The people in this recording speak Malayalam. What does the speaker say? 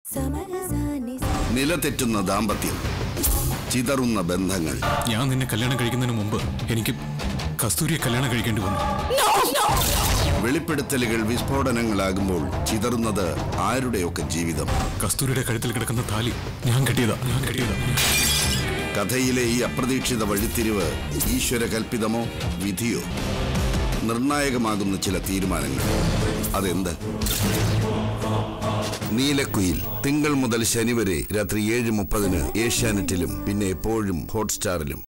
നിലതെറ്റുന്ന ദാമ്പത്യം ചിതറുന്ന ബന്ധങ്ങൾ ഞാൻ നിന്നെ കല്യാണം കഴിക്കുന്നതിന് മുമ്പ് എനിക്ക് കസ്തൂരിയെ കല്യാണം കഴിക്കേണ്ടി വന്നു വെളിപ്പെടുത്തലുകൾ വിസ്ഫോടനങ്ങളാകുമ്പോൾ ചിതറുന്നത് ആരുടെയൊക്കെ ജീവിതം കസ്തൂരിയുടെ കഴുത്തിൽ കിടക്കുന്ന താലി ഞാൻ കെട്ടിയതാ ഞാൻ കെട്ടിയതാ കഥയിലെ ഈ അപ്രതീക്ഷിത വഴിത്തിരിവ് ഈശ്വര കൽപ്പിതമോ വിധിയോ നിർണായകമാകുന്ന ചില തീരുമാനങ്ങൾ അതെന്ത് നീലക്കുയിൽ തിങ്കൾ മുതൽ ശനി വരെ രാത്രി ഏഴ് മുപ്പതിന് ഏഷ്യാനെറ്റിലും പിന്നെ എപ്പോഴും ഹോട്ട്സ്റ്റാറിലും